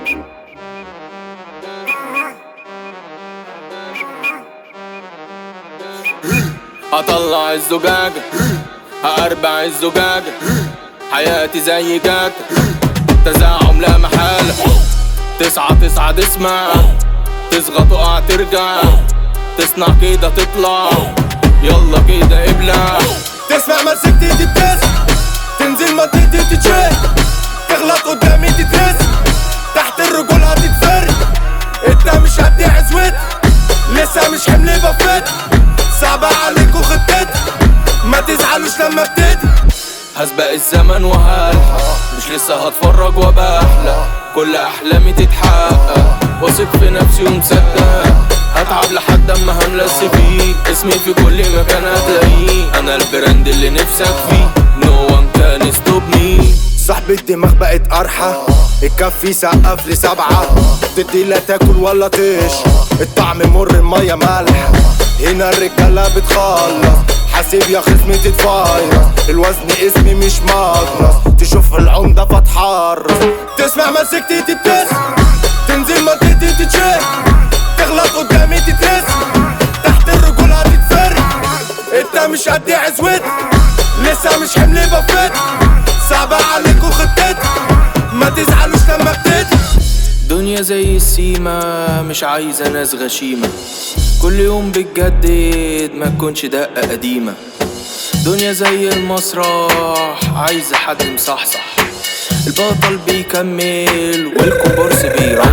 هطلع الزجاجة هأربع الزجاجة حياتي زي جاتا تزاعم لا محالة تسعة تسعة تسمع تصغى تقع ترجع تصنع كده تطلع يلا كده ابلع تسمع مسكتي تبتسم تنزل منطقتي تتشاهد تغلط قدامي تترسم تحت الرجول هتتفرد انت مش هدي عزوتي لسه مش حمل بفت صعبة عليكوا خطتي ما تزعلوش لما ابتدي هسبق الزمن وهلحق مش لسه هتفرج وبحلق كل احلامي تتحقق واثق في نفسي ومصدق هتعب لحد اما هملس فيه اسمي في كل مكان هتلاقيه انا البراند اللي نفسك فيه نو وان كان ستوب مي صاحب الدماغ بقت قرحة الكف سقف لسبعة تدي لا تاكل ولا طيش الطعم مر المية ملح هنا الرجالة بتخلص حاسب يا خصمي تتفيرس الوزن اسمي مش مقنص تشوف العمدة فتحرص تسمع مسكتي تبتسم تنزل منطقتي تتشاهد تغلط قدامي تترسم تحت الرجول هتتفرد انت مش قدي عزوتي لسه مش حمل بفت صعبة عليكوا خطتي ما تزعلوش لما ابتدي دنيا زي السيما مش عايزة ناس غشيمة كل يوم بتجدد ما تكونش دقة قديمة دنيا زي المسرح عايزة حد مصحصح البطل بيكمل والكومبارس بيروح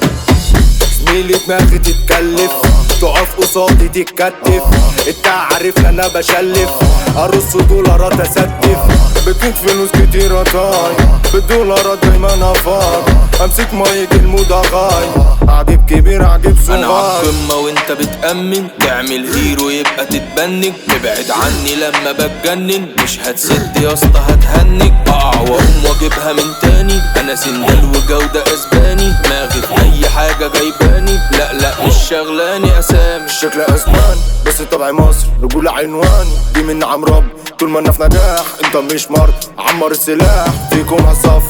زميلي دماغي تتكلف تقف قصادي تتكتف انت عارف انا بشلف ارص دولارات اسدف بكيت فلوس كتيرة طاي بالدولارات دايما افاض امسك مايك الموضة غاي عجيب كبير عجيب انا صغير عالقمة وانت بتأمن تعمل هيرو يبقى تتبنج ابعد عني لما بتجنن مش هتسد يا اسطى هتهنج اقع واقوم واجيبها من تاني انا سندال وجودة اسباني دماغي في اي حاجة جايباني لا لا مش شغلاني اسامي شكل اسباني بس طبعي مصر رجولة عنواني دي من نعم رب طول ما انا في نجاح انت مش مرض عمر السلاح فيكم هصف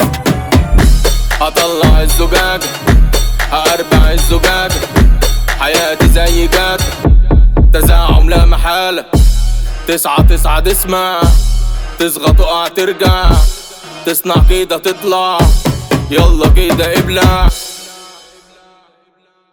هطلع الزجاجة هأربع الزجاجة حياتي زي جاتا تزاعم لا محالة تسعة تسعة تسمع تصغى تقع ترجع تصنع كده تطلع يلا كده ابلع